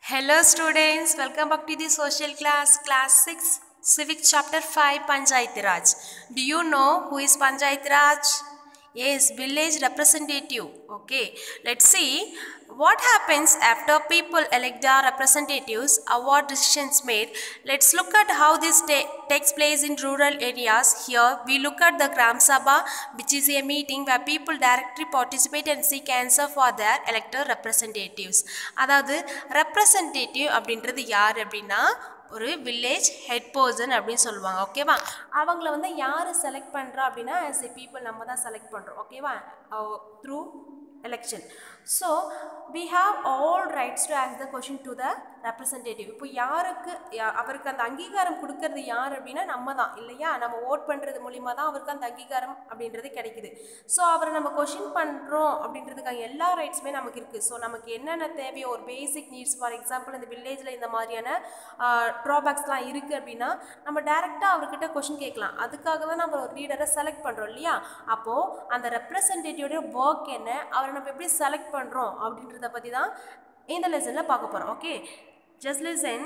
Hello students, welcome back to the social class, class 6, civic chapter 5, Panchayat Raj. Do you know who is Panchayat Raj? Yes, village representative. Okay, let's see what happens after people elect their representatives, uh, what decisions made. Let's look at how this ta- takes place in rural areas. Here, we look at the Gram Sabha, which is a meeting where people directly participate and seek answer for their elected representatives. அதாவது representative அப்படின்றது யார் அப்படின்னா ஒரு village head person அப்படின்னு சொல்லுவாங்க ஓகேவா அவங்கள வந்து யார் செலக்ட் பண்ணுறா அப்படின்னா ஆஸ் எ பீப்புள் நம்ம தான் செலக்ட் பண்ணுறோம் ஓகேவா through election so we have all rights to ask the question to the representative இப்போ யாருக்கு யா- அவருக்கு அந்த அங்கீகாரம் கொடுக்கறது யார் அப்படின்னா நம்ம தான் இல்லையா நம்ம ஓட் பண்ணுறது மூலிமா தான் அவருக்கு அந்த அங்கீகாரம் அப்படின்றது கிடைக்குது ஸோ அவரை நம்ம கொஷின் பண்ணுறோம் அப்படின்றதுக்காக எல்லா ரைட்ஸுமே நமக்கு இருக்குது ஸோ நமக்கு என்னென்ன தேவையோ ஒரு பேசிக் நீட்ஸ் ஃபார் எக்ஸாம்பிள் இந்த வில்லேஜில் இந்த மாதிரியான ட்ராபேக்ஸ்லாம் இருக்குது அப்படின்னா நம்ம டேரெக்டாக அவர்கிட்ட கொஷின் கேட்கலாம் அதுக்காக தான் நம்ம ஒரு லீடரை செலக்ட் பண்ணுறோம் இல்லையா அப்போது அந்த ரெப்ரசன்டேட்டிவோட ஒர்க் என்ன அவரை நம்ம எப்படி செலக்ட் பண்ணுறோம் அப்படின்றத பற்றி தான் இந்த லெசனில் பார்க்க போகிறோம் okay just listen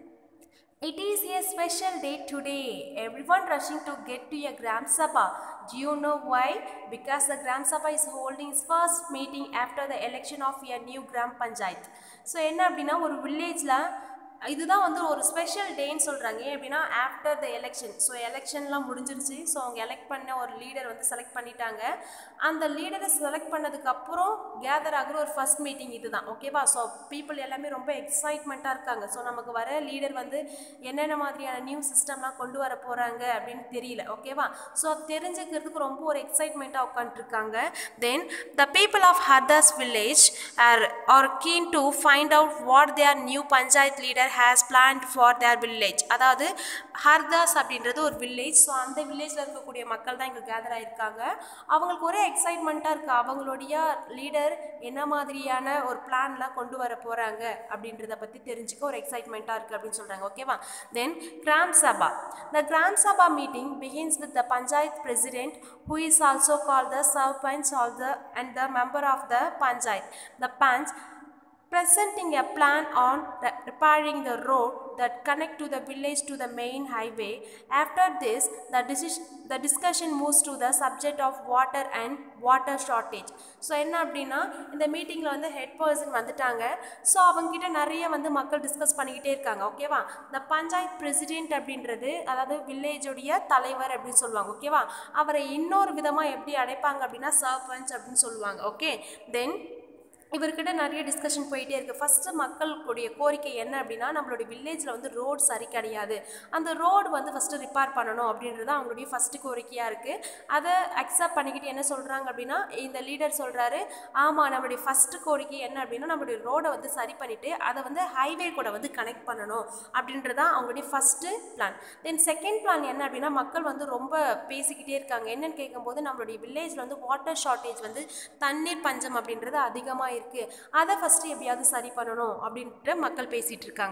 It is a special day today. Everyone rushing to get to a Gram Sabha. Do you know why? Because the Gram Sabha is holding its first meeting after the election of a new Gram Panchayat. So என்ன அப்படின்னா ஒரு வில்லேஜில் இதுதான் வந்து ஒரு special டேன்னு சொல்கிறாங்க ஏன் அப்படின்னா ஆஃப்டர் த எலெக்ஷன் ஸோ எலெக்ஷன்லாம் முடிஞ்சிருச்சு ஸோ அவங்க எலெக்ட் பண்ண ஒரு லீடர் வந்து செலக்ட் பண்ணிட்டாங்க அந்த லீடரை செலக்ட் பண்ணதுக்கப்புறம் கேதர் ஆகுற ஒரு ஃபர்ஸ்ட் மீட்டிங் இதுதான் ஓகேவா ஸோ பீப்புள் எல்லாமே ரொம்ப எக்ஸைட்மெண்ட்டாக இருக்காங்க ஸோ நமக்கு வர லீடர் வந்து என்னென்ன மாதிரியான நியூ சிஸ்டம்லாம் கொண்டு வர போகிறாங்க அப்படின்னு தெரியல ஓகேவா ஸோ தெரிஞ்சுக்கிறதுக்கு ரொம்ப ஒரு எக்ஸைட்மெண்ட்டாக உட்காந்துருக்காங்க then the people of Hardas village are are keen to find out what their new panchayat leader has planned for their village அதாவது ஹர்தாஸ் அப்படின்றது ஒரு வில்லேஜ் ஸோ அந்த வில்லேஜில் இருக்கக்கூடிய மக்கள் தான் இங்கே கேதர் ஆயிருக்காங்க அவங்களுக்கு ஒரே எக்ஸைட்மெண்ட்டாக இருக்குது அவங்களுடைய லீடர் என்ன மாதிரியான ஒரு பிளான்லாம் கொண்டு வர போகிறாங்க அப்படின்றத பற்றி தெரிஞ்சுக்க ஒரு எக்ஸைட்மெண்ட்டாக இருக்குது அப்படின்னு சொல்கிறாங்க ஓகேவா then Gram Sabha the Gram Sabha meeting begins with the panchayat president who is also called the sarpanch or the and the member of the panchayat the panch presenting a plan on re- repairing the road that connect to the village to the main highway after this the decision the discussion moves to the subject of water and water shortage so என்ன அப்படின்னா இந்த மீட்டிங்கில் வந்து head person வந்துட்டாங்க so அவங்ககிட்ட நிறைய வந்து மக்கள் டிஸ்கஸ் பண்ணிக்கிட்டே இருக்காங்க ஓகேவா இந்த பஞ்சாயத் பிரசிடென்ட் அப்படின்றது அதாவது வில்லேஜுடைய தலைவர் அப்படின்னு சொல்லுவாங்க ஓகேவா அவரை இன்னொரு விதமாக எப்படி அடைப்பாங்க அப்படின்னா சர்பஞ்ச் அப்படின்னு சொல்லுவாங்க ஓகே தென் இவர்கிட்ட நிறைய டிஸ்கஷன் போயிட்டே இருக்குது ஃபஸ்ட்டு மக்களுடைய கோரிக்கை என்ன அப்படின்னா நம்மளுடைய வில்லேஜில் வந்து ரோடு சரி கிடையாது அந்த ரோடு வந்து ஃபஸ்ட்டு ரிப்பேர் பண்ணணும் அப்படின்றது அவங்களுடைய ஃபஸ்ட்டு கோரிக்கையாக இருக்குது அதை அக்செப்ட் பண்ணிக்கிட்டு என்ன சொல்கிறாங்க அப்படின்னா இந்த லீடர் சொல்கிறாரு ஆமாம் நம்மளுடைய ஃபஸ்ட்டு கோரிக்கை என்ன அப்படின்னா நம்மளுடைய ரோடை வந்து சரி பண்ணிவிட்டு அதை வந்து ஹைவே கூட வந்து கனெக்ட் பண்ணணும் அப்படின்றது தான் அவங்களுடைய first plan then second plan என்ன அப்படின்னா மக்கள் வந்து ரொம்ப பேசிக்கிட்டே இருக்காங்க என்னன்னு கேட்கும்போது நம்மளுடைய வில்லேஜில் வந்து வாட்டர் ஷார்ட்டேஜ் வந்து தண்ணீர் பஞ்சம் அப்படின்றது அதிகமாக இருக்குது அதை ஃபஸ்ட்டு எப்படியாவது சரி பண்ணணும் அப்படின்ட்டு மக்கள் பேசிகிட்டு இருக்காங்க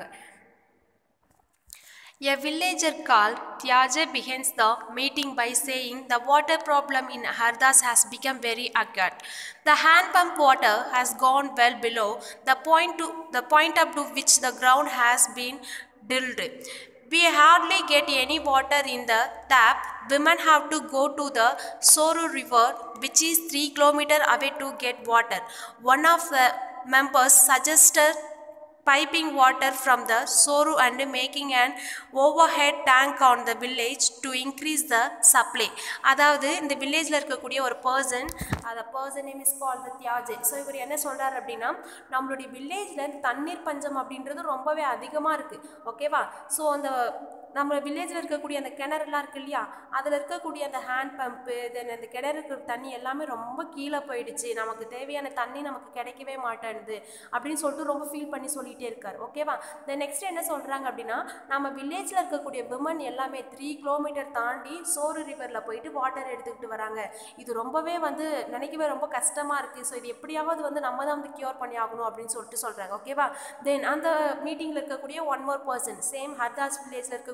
A villager called Tyaje begins the meeting by saying the water problem in Hardas has become very acute. The hand pump water has gone well below the point to the point up to which the ground has been drilled. We hardly get any water in the tap. Women have to go to the Soru River, which is three kilometers away to get water. One of the members suggested piping water from the Soru and making an overhead tank on the village to increase the supply. அதாவது இந்த வில்லேஜில் இருக்கக்கூடிய ஒரு person அந்த person name is call the தியாஜே so இவர் என்ன சொல்கிறார் அப்படின்னா நம்மளுடைய வில்லேஜில் தண்ணீர் பஞ்சம் அப்படின்றது ரொம்பவே அதிகமாக இருக்குது ஓகேவா ஸோ அந்த நம்ம வில்லேஜில் இருக்கக்கூடிய அந்த கிணறுலாம் இருக்கு இல்லையா அதில் இருக்கக்கூடிய அந்த ஹேண்ட் பம்ப்பு தென் அந்த கிணறு இருக்கிற தண்ணி எல்லாமே ரொம்ப கீழே போயிடுச்சு நமக்கு தேவையான தண்ணி நமக்கு கிடைக்கவே மாட்டேன்து அப்படின்னு சொல்லிட்டு ரொம்ப ஃபீல் பண்ணி சொல்லிகிட்டே இருக்கார் ஓகேவா தென் நெக்ஸ்ட் என்ன சொல்கிறாங்க அப்படின்னா நம்ம வில்லேஜில் இருக்கக்கூடிய விமன் எல்லாமே த்ரீ கிலோமீட்டர் தாண்டி சோறு ரிவரில் போயிட்டு வாட்டர் எடுத்துக்கிட்டு வராங்க இது ரொம்பவே வந்து நினைக்கவே ரொம்ப கஷ்டமாக இருக்குது ஸோ இது எப்படியாவது வந்து நம்ம தான் வந்து கியூர் பண்ணி ஆகணும் அப்படின்னு சொல்லிட்டு சொல்கிறாங்க ஓகேவா தென் அந்த மீட்டிங்கில் இருக்கக்கூடிய one more person same Hardas வில்லேஜில் இருக்கக்கூடிய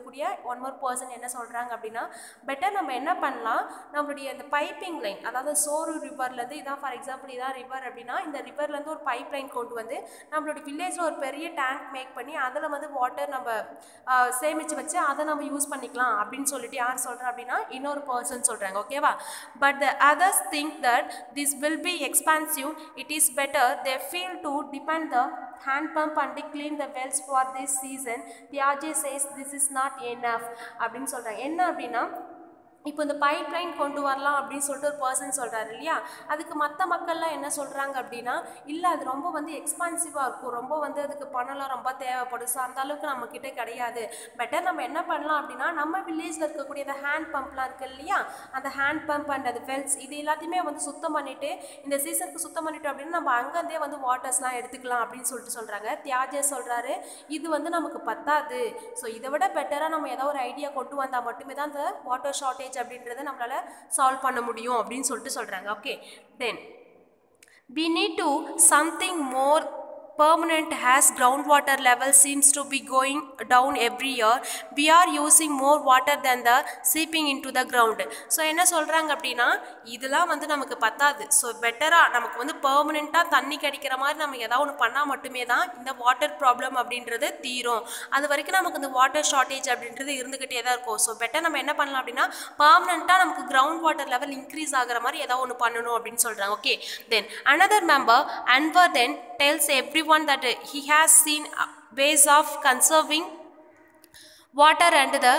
இருக்கக்கூடிய ஒன் மோர் பர்சன் என்ன சொல்கிறாங்க அப்படின்னா பெட்டர் நம்ம என்ன பண்ணலாம் நம்மளுடைய இந்த பைப்பிங் லைன் அதாவது சோறு ரிவர்லேருந்து இதான் ஃபார் எக்ஸாம்பிள் இதான் ரிவர் அப்படின்னா இந்த ரிவர்லேருந்து ஒரு பைப் லைன் கொண்டு வந்து நம்மளுடைய வில்லேஜில் ஒரு பெரிய டேங்க் மேக் பண்ணி அதில் வந்து வாட்டர் நம்ம ஆஹ், சேமிச்சு வச்சு அதை நம்ம யூஸ் பண்ணிக்கலாம் அப்படின்னு சொல்லிட்டு யார் சொல்கிறா அப்படின்னா இன்னொரு பர்சன் சொல்கிறாங்க ஓகேவா but the others think that this will be expensive it is better they feel to depend the hand pump and they clean the wells for this season தியாஜே says this is not enough அப்படின்னு சொல்கிறாங்க என்ன அப்படின்னா இப்போ இந்த pipe line கொண்டு வரலாம் அப்படின்னு சொல்லிட்டு ஒரு பர்சன் சொல்கிறாரு இல்லையா அதுக்கு மற்ற மக்கள்லாம் என்ன சொல்கிறாங்க அப்படின்னா இல்லை அது ரொம்ப வந்து எக்ஸ்பான்சிவாக இருக்கும் ரொம்ப வந்து அதுக்கு பணம்லாம் ரொம்ப தேவைப்படும் ஸோ அந்த அளவுக்கு நம்மக்கிட்ட கிடையாது பெட்டர் நம்ம என்ன பண்ணலாம் அப்படின்னா நம்ம வில்லேஜில் இருக்கக்கூடிய இந்த ஹேண்ட் பம்ப்லாம் இருக்கு இல்லையா அந்த ஹேண்ட் பம்ப் அண்ட் அது வெல்ஸ் இது எல்லாத்தையுமே வந்து சுத்தம் பண்ணிவிட்டு இந்த சீசனுக்கு சுத்தம் பண்ணிட்டோம் அப்படின்னா நம்ம அங்கேருந்தே வந்து வாட்டர்ஸ்லாம் எடுத்துக்கலாம் அப்படின்னு சொல்லிட்டு சொல்கிறாங்க தியாஜே சொல்கிறாரு இது வந்து நமக்கு பத்தாது ஸோ இதை விட பெட்டராக நம்ம ஏதோ ஒரு ஐடியா கொண்டு வந்தால் மட்டுமே தான் அந்த வாட்டர் ஷார்ட்டேஜ் அப்படின்றத நம்மளால் சால்வ் பண்ண முடியும் அப்படின்னு சொல்லிட்டு சொல்கிறாங்க okay then we need to something more permanent as groundwater level seems to be going down every year we are using more water than the seeping into the ground so என்ன சொல்கிறாங்க அப்படின்னா இதெல்லாம் வந்து நமக்கு பத்தாது ஸோ பெட்டராக நமக்கு வந்து பெர்மனெண்ட்டாக தண்ணி கிடைக்கிற மாதிரி நம்ம ஏதாவது ஒன்று பண்ணால் மட்டுமே தான் இந்த வாட்டர் ப்ராப்ளம் அப்படின்றது தீரும் அது வரைக்கும் நமக்கு இந்த வாட்டர் ஷார்ட்டேஜ் அப்படின்றது இருந்துக்கிட்டே தான் இருக்கும் ஸோ பெட்டர் நம்ம என்ன பண்ணலாம் அப்படின்னா பர்மனெண்ட்டாக நமக்கு கிரவுண்ட் வாட்டர் லெவல் இன்க்ரீஸ் ஆகிற மாதிரி ஏதாவது ஒன்று பண்ணணும் அப்படின்னு சொல்கிறாங்க okay then another member Anwar then tells everyone that uh, he has seen uh, ways of conserving water and the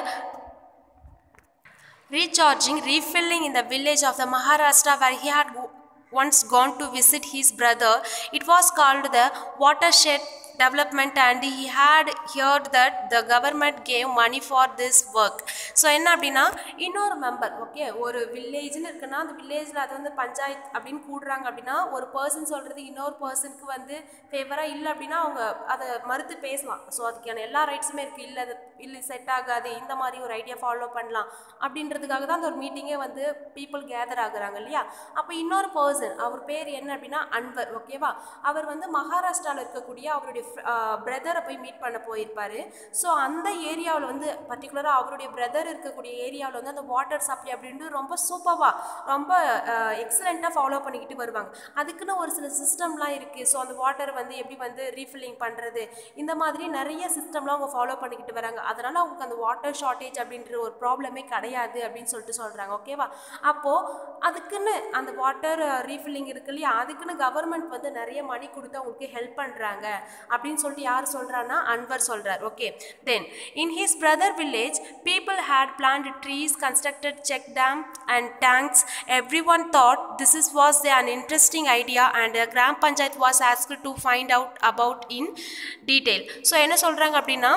recharging, refilling in the village of the Maharashtra where he had go- once gone to visit his brother. It was called the watershed development and he had heard that the government gave money for this work so என்ன அப்படின்னா இன்னொரு member okay ஒரு வில்லேஜ்னு இருக்குன்னா அந்த வில்லேஜில் அது வந்து பஞ்சாயத்து அப்படின்னு கூடுறாங்க அப்படின்னா ஒரு பர்சன் சொல்கிறது இன்னொரு பர்சனுக்கு வந்து ஃபேவராக இல்லை அப்படின்னா அவங்க அதை மறுத்து பேசலாம் ஸோ அதுக்கான எல்லா ரைட்ஸுமே இருக்குது இல்லை அது இல்லை செட் ஆகாது இந்த மாதிரி ஒரு ஐடியா ஃபாலோ பண்ணலாம் அப்படின்றதுக்காக தான் அந்த ஒரு மீட்டிங்கே வந்து பீப்புள் கேதர் ஆகுறாங்க இல்லையா அப்போ இன்னொரு பர்சன் அவர் பேர் என்ன அப்படின்னா அன்வர் ஓகேவா அவர் வந்து மகாராஷ்டிராவில் இருக்கக்கூடிய அவருடைய பிரதரை போய் மீட் பண்ண போயிருப்பாரு ஸோ அந்த ஏரியாவில் வந்து பர்டிகுலராக அவருடைய பிரதர் இருக்கக்கூடிய ஏரியாவில் வந்து அந்த வாட்டர் சப்ளை அப்படின்ட்டு ரொம்ப சூப்பராக ரொம்ப எக்ஸலண்ட்டாக ஃபாலோ பண்ணிக்கிட்டு வருவாங்க அதுக்குன்னு ஒரு சில சிஸ்டம்லாம் இருக்குது ஸோ அந்த வாட்டர் வந்து எப்படி வந்து ரீஃபில்லிங் பண்ணுறது இந்த மாதிரி நிறைய சிஸ்டம்லாம் அவங்க ஃபாலோ பண்ணிக்கிட்டு வராங்க அதனால் அவங்களுக்கு அந்த வாட்டர் ஷார்ட்டேஜ் அப்படின்ற ஒரு ப்ராப்ளமே கிடையாது அப்படின்னு சொல்லிட்டு சொல்கிறாங்க ஓகேவா அப்போது அதுக்குன்னு அந்த வாட்டர் ரீஃபில்லிங் இருக்கு இல்லையா அதுக்குன்னு கவர்மெண்ட் வந்து நிறைய மணி கொடுத்து அவங்களுக்கு ஹெல்ப் பண்ணுறாங்க அப்படின்னு சொல்லிட்டு யார் சொல்கிறான்னா அன்வர் சொல்கிறார் okay then in his brother village people had planted trees constructed check dam and tanks every one thought this is was an interesting idea and uh, Gram Panchayat was asked to find out about in detail so என்ன சொல்கிறாங்க அப்படின்னா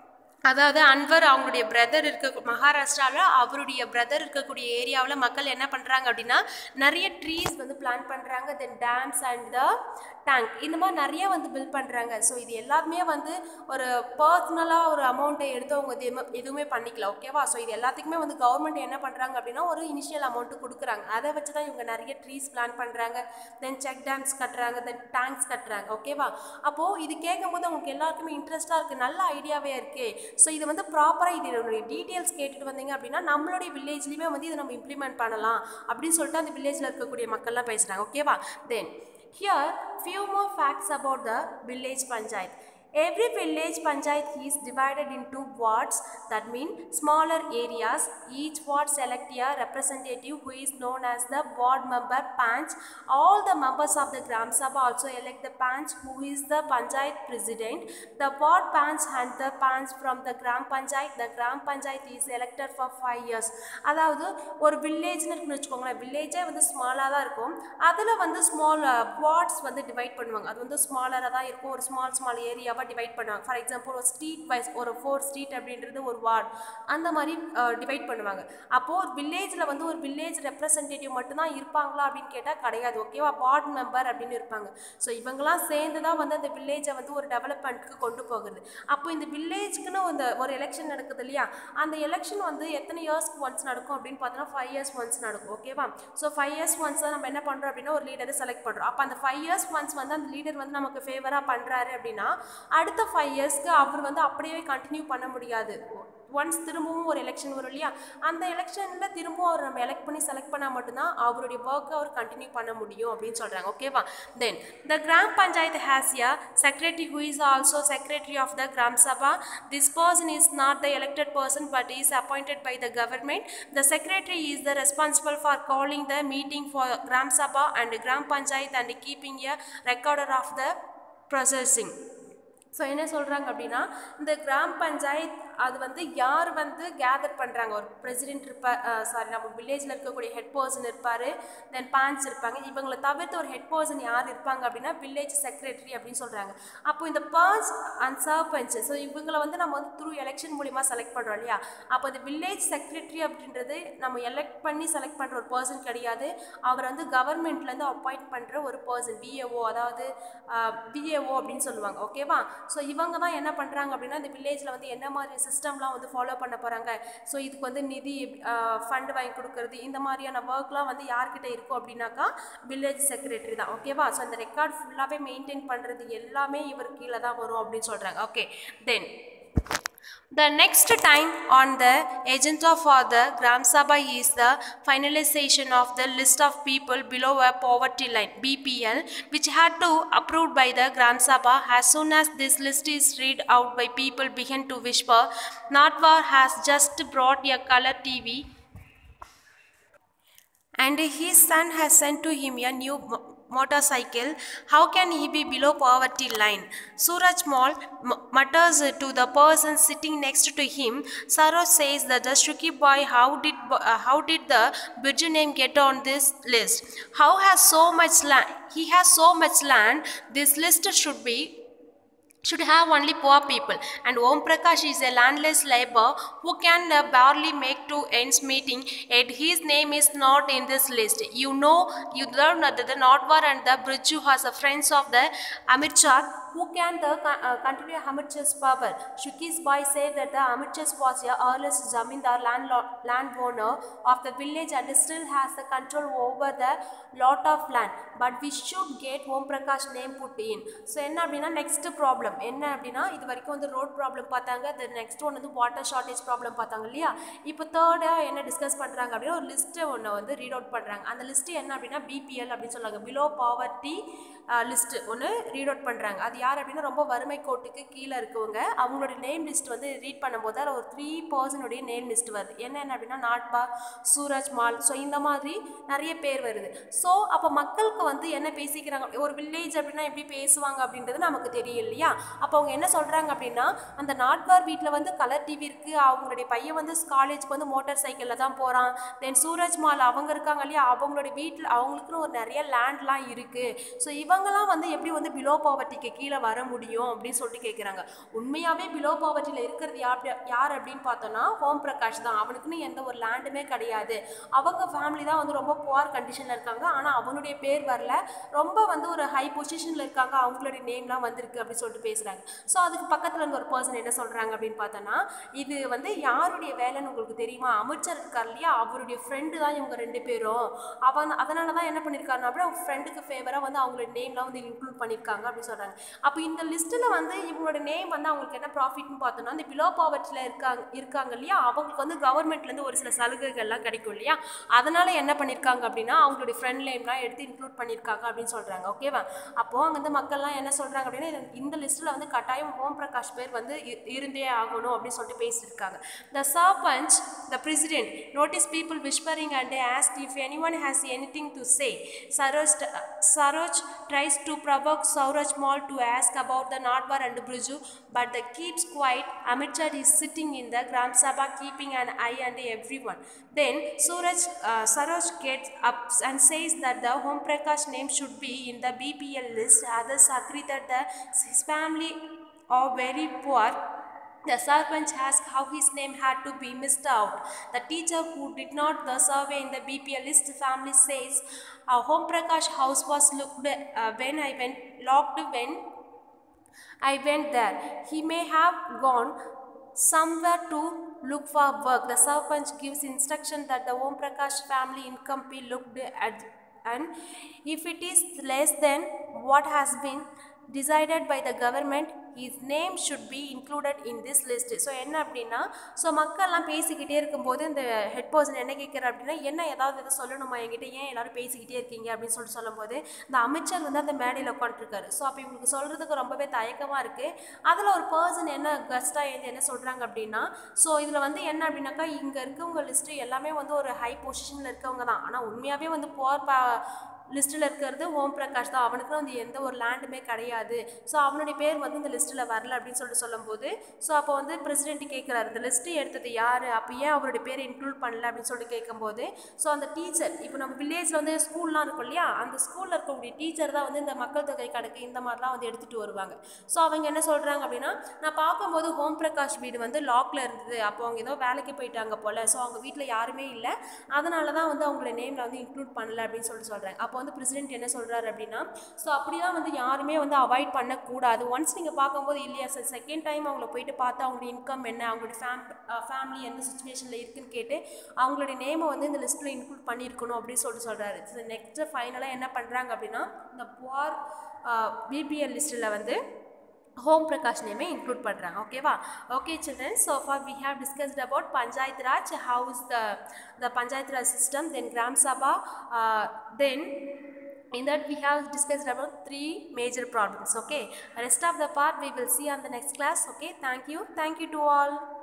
அதாவது அன்வர் அவங்களுடைய brother இருக்க மகாராஷ்டிராவில் அவருடைய brother இருக்கக்கூடிய ஏரியாவில் மக்கள் என்ன பண்ணுறாங்க அப்படின்னா நிறைய ட்ரீஸ் வந்து பிளான் பண்ணுறாங்க தென் டேம்ஸ் அண்ட் த டேங்க் இந்த மாதிரி நிறைய வந்து பில்ட் பண்ணுறாங்க ஸோ இது எல்லாமே வந்து ஒரு பர்சனலாக ஒரு அமௌண்ட்டை எடுத்து அவங்க எதுவுமே எதுவுமே பண்ணிக்கல ஓகேவா ஸோ இது எல்லாத்துக்குமே வந்து கவர்மெண்ட் என்ன பண்ணுறாங்க அப்படின்னா ஒரு இனிஷியல் அமௌண்ட்டு கொடுக்குறாங்க அதை வச்சு தான் இவங்க நிறைய ட்ரீஸ் பிளான் பண்ணுறாங்க தென் செக் டேம்ஸ் கட்டுறாங்க தென் டேங்க்ஸ் கட்டுறாங்க ஓகேவா அப்போது இது கேட்கும்போது அவங்களுக்கு எல்லாருக்குமே இன்ட்ரெஸ்ட்டாக இருக்குது நல்ல ஐடியாவே இருக்கே ஸோ இது வந்து ப்ராப்பராக இதனுடைய டீட்டெயில்ஸ் கேட்டுட்டு வந்தீங்க அப்படின்னா நம்மளுடைய வில்லேஜ்லேயுமே வந்து இதை நம்ம இம்ப்ளிமெண்ட் பண்ணலாம் அப்படின்னு சொல்லிட்டு அந்த வில்லேஜில் இருக்கக்கூடிய மக்கள்லாம் பேசுகிறாங்க ஓகேவா then here few more facts about the village panchayat Every village panchayat is divided into wards that mean smaller areas. Each ward select a representative who is known as the ward member panch. All the members of the Gram Sabha also elect the panch who is the panchayat president. The ward panch and the panch from the Gram Panchayat. The Gram Panchayat is elected for five years. அதாவது ஒரு வில்லேஜ்னு இருக்குன்னு வச்சுக்கோங்களேன் வில்லேஜே வந்து ஸ்மாலாக தான் இருக்கும் அதில் வந்து small wards வந்து டிவைட் பண்ணுவாங்க அது வந்து ஸ்மாலராக தான் இருக்கும் ஒரு ஸ்மால் ஸ்மால் ஏரியாவாக டிவைட் பண்ணுவாங்க ஃபார் எக்ஸாம்பிள் ஒரு ஸ்ட்ரீட் வைஸ் ஒரு ஃபோர் ஸ்ட்ரீட் அப்படின்றது ஒரு வார்டு அந்த மாதிரி டிவைட் பண்ணுவாங்க அப்போது ஒரு வில்லேஜில் வந்து ஒரு வில்லேஜ் ரெப்ரசன்டேட்டிவ் மட்டும்தான் இருப்பாங்களா அப்படின்னு கேட்டால் கிடையாது ஓகேவா வார்டு மெம்பர் அப்படின்னு இருப்பாங்க ஸோ இவங்கெல்லாம் சேர்ந்து தான் வந்து அந்த வில்லேஜை வந்து ஒரு டெவலப்மெண்ட்டுக்கு கொண்டு போகுது அப்போ இந்த வில்லேஜ்க்குன்னு இந்த ஒரு எலெக்ஷன் நடக்குது இல்லையா அந்த எலெக்ஷன் வந்து எத்தனை இயர்ஸ்க்கு ஒன்ஸ் நடக்கும் அப்படின்னு பார்த்தோன்னா ஃபைவ் இயர்ஸ் ஒன்ஸ் நடக்கும் ஓகேவா ஸோ ஃபைவ் இயர்ஸ் ஒன்ஸ் தான் நம்ம என்ன பண்ணுறோம் அப்படின்னா ஒரு லீடரை செலக்ட் பண்ணுறோம் அப்போ அந்த ஃபைவ் இயர்ஸ் ஒன்ஸ் வந்து அந்த லீடர் வந்து நமக்கு ஃபேவராக பண்ணுறாரு அப்படின்னா அடுத்த ஃபைவ் இயர்ஸ்க்கு அவர் வந்து அப்படியே கண்டினியூ பண்ண முடியாது ஒன்ஸ் திரும்பவும் ஒரு எலெக்ஷன் வரும் இல்லையா அந்த எலெக்ஷனில் திரும்பவும் அவர் நம்ம எலெக்ட் பண்ணி செலக்ட் பண்ணால் மட்டும்தான் அவருடைய ஒர்க்கை அவர் கண்டினியூ பண்ண முடியும் அப்படின்னு சொல்கிறாங்க ஓகேவா then the Gram panchayat has a secretary who is also secretary of the Gram Sabha this person is not the elected person but is appointed by the government the secretary is the responsible for calling the meeting for gram sabha and gram panchayat and keeping a recorder of the processing so என்ன சொல்கிறாங்க அப்படின்னா இந்த gram panchayat அது வந்து யார் வந்து gather பண்ணுறாங்க ஒரு பிரசிடென்ட் இருப்பார் சாரி நம்ம வில்லேஜில் இருக்கக்கூடிய ஹெட் பர்சன் இருப்பார் தென் பான்ஸ் இருப்பாங்க இவங்களை தவிர்த்து ஒரு ஹெட் பர்சன் யார் இருப்பாங்க அப்படின்னா வில்லேஜ் செக்ரட்டரி அப்படின்னு சொல்கிறாங்க அப்போ இந்த பான்ஸ் அண்ட் சர்பஞ்ச் ஸோ இவங்களை வந்து நம்ம வந்து த்ரூ எலெக்ஷன் மூலிமா செலக்ட் பண்ணுறோம் இல்லையா அப்போ இந்த வில்லேஜ் செக்ரட்டரி அப்படின்றது நம்ம எலெக்ட் பண்ணி செலக்ட் பண்ணுற ஒரு பர்சன் கிடையாது அவர் வந்து கவர்மெண்ட்லேருந்து அப்பாயிண்ட் பண்ணுற ஒரு பர்சன் பிஏஓ அதாவது பிஏஓ அப்படின்னு சொல்லுவாங்க ஓகேவா ஸோ இவங்க தான் என்ன பண்ணுறாங்க அப்படின்னா இந்த வில்லேஜில் வந்து என்ன மாதிரி சிஸ்டம்லாம் வந்து ஃபாலோ பண்ண போகிறாங்க ஸோ இதுக்கு வந்து நிதி ஃபண்டு வாங்கி கொடுக்கறது இந்த மாதிரியான ஒர்க்லாம் வந்து யார்கிட்ட இருக்கும் அப்படின்னாக்கா வில்லேஜ் செக்ரட்டரி தான் ஓகேவா ஸோ அந்த ரெக்கார்ட் ஃபுல்லாகவே மெயின்டைன் பண்ணுறது எல்லாமே இவர் கீழே தான் வரும் அப்படின்னு சொல்கிறாங்க okay then The next time on the agenda for the Gram Sabha is the finalization of the list of people below a poverty line BPL which had to approved by the Gram Sabha as soon as this list is read out by people begin to whisper Natwar has just brought a color TV and his son has sent to him a new mo- motorcycle how can he be below poverty line suraj mal m- mutters to the person sitting next to him saroj says that the Shruki boy how did bo- uh, how did the Birju name get on this list how has so much land he has so much land this list should be should have only poor people and Om Prakash is a landless labor who can uh, barely make two ends meeting yet his name is not in this list you know you learn that the Nodwar and the Bridju has a friends of the Amirchar who can the con- uh, continue Amirchar's power Shuki's boy said that the Amirchars was a earliest Zamindar landlord, landowner of the village and still has the control over the lot of land but we should get Om Prakash name put in so என்ன அப்படின்னா next problem என்ன அப்படின்னா இது வரைக்கும் வந்து road problem பார்த்தாங்க the next one வந்து water shortage problem பார்த்தாங்க இல்லையா இப்போ தேர்டாக என்ன டிஸ்கஸ் பண்ணுறாங்க அப்படின்னா ஒரு லிஸ்ட்டை ஒன்று வந்து ரீட் அவுட் பண்ணுறாங்க அந்த லிஸ்ட்டு என்ன அப்படின்னா பிபிஎல் அப்படின்னு சொல்லுவாங்க பிலோ பாவர்ட்டி லிஸ்ட்டு ஒன்று ரீட் அவுட் பண்ணுறாங்க அது யார் அப்படின்னா ரொம்ப வறுமை கோட்டுக்கு கீழே இருக்கவங்க அவங்களோட நேம் லிஸ்ட் வந்து ரீட் பண்ணும்போது அதில் ஒரு த்ரீ பர்சனுடைய நேம் லிஸ்ட் வருது என்னென்ன அப்படின்னா நாட்பா சூரஜ் மால் ஸோ இந்த மாதிரி நிறைய பேர் வருது ஸோ அப்போ மக்களுக்கு வந்து என்ன பேசிக்கிறாங்க ஒரு வில்லேஜ் அப்படின்னா எப்படி பேசுவாங்க அப்படின்றது நமக்கு தெரியும் இல்லையா அப்போ அவங்க என்ன சொல்கிறாங்க அப்படின்னா அந்த நாட்பார் வீட்டில் வந்து கலர் டிவி இருக்குது அவங்களுடைய பையன் வந்து காலேஜ்க்கு வந்து மோட்டார் சைக்கிளில் தான் போகிறான் தென் சூரஜ் மால் அவங்க இருக்காங்க இல்லையா அவங்களுடைய வீட்டில் அவங்களுக்குன்னு ஒரு நிறைய லேண்ட்லாம் இருக்குது ஸோ இவங்கெல்லாம் வந்து எப்படி வந்து பிலோ பாவர்ட்டிக்கு கீழே வர முடியும் அப்படின்னு சொல்லிட்டு கேட்குறாங்க உண்மையாகவே பிலோ பாவர்ட்டியில் இருக்கிறது யார் யார் அப்படின்னு பார்த்தோன்னா ஓம் பிரகாஷ் தான் அவனுக்குன்னு எந்த ஒரு லேண்டுமே கிடையாது அவங்க ஃபேமிலி தான் வந்து ரொம்ப புவர் கண்டிஷனில் இருக்காங்க ஆனால் அவனுடைய பேர் வரல ரொம்ப வந்து ஒரு ஹை பொசிஷனில் இருக்காங்க அவங்களுடைய நேம்லாம் வந்திருக்கு அப்படின்னு சொல்லிட்டு பேசுகிறாங்க ஸோ அதுக்கு பக்கத்தில் இருந்த ஒரு பர்சன் என்ன சொல்கிறாங்க அப்படின்னு பார்த்தோன்னா இது வந்து யாருடைய வேலைன்னு உங்களுக்கு தெரியுமா அமைச்சர் இருக்கார் இல்லையா அவருடைய ஃப்ரெண்டு தான் இவங்க ரெண்டு பேரும் அவன் அதனால தான் என்ன பண்ணியிருக்காருன்னா அப்படியே அவங்க ஃப்ரெண்டுக்கு ஃபேவராக வந்து அவங்களோட நேம்லாம் வந்து இன்க்ளூட் பண்ணியிருக்காங்க அப்படின்னு சொல்கிறாங்க அப்போ இந்த லிஸ்ட்டில் வந்து இவங்களோட நேம் வந்து அவங்களுக்கு என்ன ப்ராஃபிட்னு பார்த்தோன்னா அந்த பிலோ பாவர்ட்டியில் இருக்காங்க இருக்காங்க இல்லையா அவங்களுக்கு வந்து கவர்மெண்ட்லேருந்து ஒரு சில சலுகைகள்லாம் கிடைக்கும் இல்லையா அதனால் என்ன பண்ணியிருக்காங்க அப்படின்னா அவங்களுடைய ஃப்ரெண்ட் நேம்லாம் எடுத்து இன்க்ளூட் பண்ணியிருக்காங்க அப்படின்னு சொல்கிறாங்க ஓகேவா அப்போது அங்கே வந்து மக்கள்லாம் என்ன சொல்கிறாங்க அப்படின்னா இது- இந்த லிஸ்ட்டில் வந்து கட்டாயம் ஓம் பிரகாஷ் பேர் வந்து இ- இருந்தே ஆகணும் அப்படின்னு சொல்லிட்டு பேசியிருக்காங்க the sarpanch the president notices people whispering and asked if anyone has anything to say. Saroj, Saroj tries to provoke Sauraj Mall to ask about the Nadwar and Briju, but the keeps quiet. Amitchar is sitting in the Gram Sabha keeping an eye on everyone. Then Suraj, uh, Saroj gets up and says that the Home Prakash name should be in the BPL list. Others agree that the, his family are very poor the serpent asked how his name had to be missed out. The teacher who did not the survey in the BPL list family says, Our Home Prakash house was looked uh, when I went locked when I went there. He may have gone somewhere to look for work. The serpent gives instruction that the Om Prakash family income be looked at and if it is less than what has been decided by the government his name should be included in this list so என்ன அப்படின்னா so மக்கள்லாம் பேசிக்கிட்டே இருக்கும்போது இந்த head person என்ன கேட்குறாரு அப்படின்னா என்ன ஏதாவது எதை சொல்லணுமா என்கிட்ட ஏன் எல்லாரும் பேசிக்கிட்டே இருக்கீங்க அப்படின்னு சொல்லிட்டு சொல்லும்போது இந்த அமைச்சர் வந்து அந்த மேடையில் உட்காந்துருக்காரு ஸோ அப்போ இவங்களுக்கு சொல்கிறதுக்கு ரொம்பவே தயக்கமாக இருக்குது அதில் ஒரு பர்சன் என்ன கஸ்ட்டாக எழுந்து என்ன சொல்கிறாங்க அப்படின்னா ஸோ இதில் வந்து என்ன அப்படின்னாக்கா இங்கே இருக்கவங்க லிஸ்ட்டு எல்லாமே வந்து ஒரு ஹை பொசிஷனில் இருக்கவங்க தான் ஆனால் உண்மையாகவே வந்து போர் பா லிஸ்ட்டில் இருக்கிறது ஓம் பிரகாஷ் தான் அவனுக்கு வந்து எந்த ஒரு லேண்டுமே கிடையாது ஸோ அவனுடைய பேர் வந்து இந்த லிஸ்ட்டில் வரல அப்படின்னு சொல்லிட்டு சொல்லும்போது ஸோ அப்போ வந்து பிரசிடென்ட் கேட்குறாரு இந்த லிஸ்ட்டு எடுத்தது யார் அப்போ ஏன் அவருடைய பேரை இன்க்ளூட் பண்ணல அப்படின்னு சொல்லிட்டு கேட்கும்போது ஸோ அந்த டீச்சர் இப்போ நம்ம வில்லேஜில் வந்து ஸ்கூல்லாம் இருக்கும் இல்லையா அந்த ஸ்கூலில் இருக்கக்கூடிய டீச்சர் தான் வந்து இந்த மக்கள் தொகை கணக்கு இந்த மாதிரிலாம் வந்து எடுத்துகிட்டு வருவாங்க ஸோ அவங்க என்ன சொல்கிறாங்க அப்படின்னா நான் பார்க்கும்போது ஓம் பிரகாஷ் வீடு வந்து லாக்ல இருந்தது அப்போ அவங்க ஏதோ வேலைக்கு போயிட்டாங்க போல் ஸோ அவங்க வீட்டில் யாருமே இல்லை அதனால தான் வந்து அவங்களோட நேமில் வந்து இன்க்ளூட் பண்ணல அப்படின்னு சொல்லிட்டு சொல்கிறாங்க அப்போ வந்து பிரசிடென்ட் என்ன சொல்கிறாரு அப்படின்னா ஸோ அப்படிலாம் வந்து யாருமே வந்து அவாய்ட் பண்ணக்கூடாது ஒன்ஸ் நீங்கள் பார்க்கும்போது இல்லையா சார் செகண்ட் டைம் அவங்கள போயிட்டு பார்த்து அவங்களுடைய இன்கம் என்ன அவங்களுடைய ஃபேம் ஃபேமிலி எந்த சுச்சுவேஷனில் இருக்குன்னு கேட்டு அவங்களுடைய நேமை வந்து இந்த லிஸ்ட்டில் இன்க்ளூட் பண்ணியிருக்கணும் அப்படின்னு சொல்லிட்டு சொல்கிறாரு ஸோ நெக்ஸ்ட்டு ஃபைனலாக என்ன பண்ணுறாங்க அப்படின்னா இந்த புவார் பிபிஎல் லிஸ்ட்டில் வந்து ஹோம் பிரகாஷ் நேமே இன்க்ளூட் பண்ணுறாங்க ஓகேவா okay children so far we have discussed about Panchayat Raj house the the Panchayat Raj system then Gram Sabha then in that we have discussed about three major problems okay rest of the part we will see on the next class okay thank you thank you to all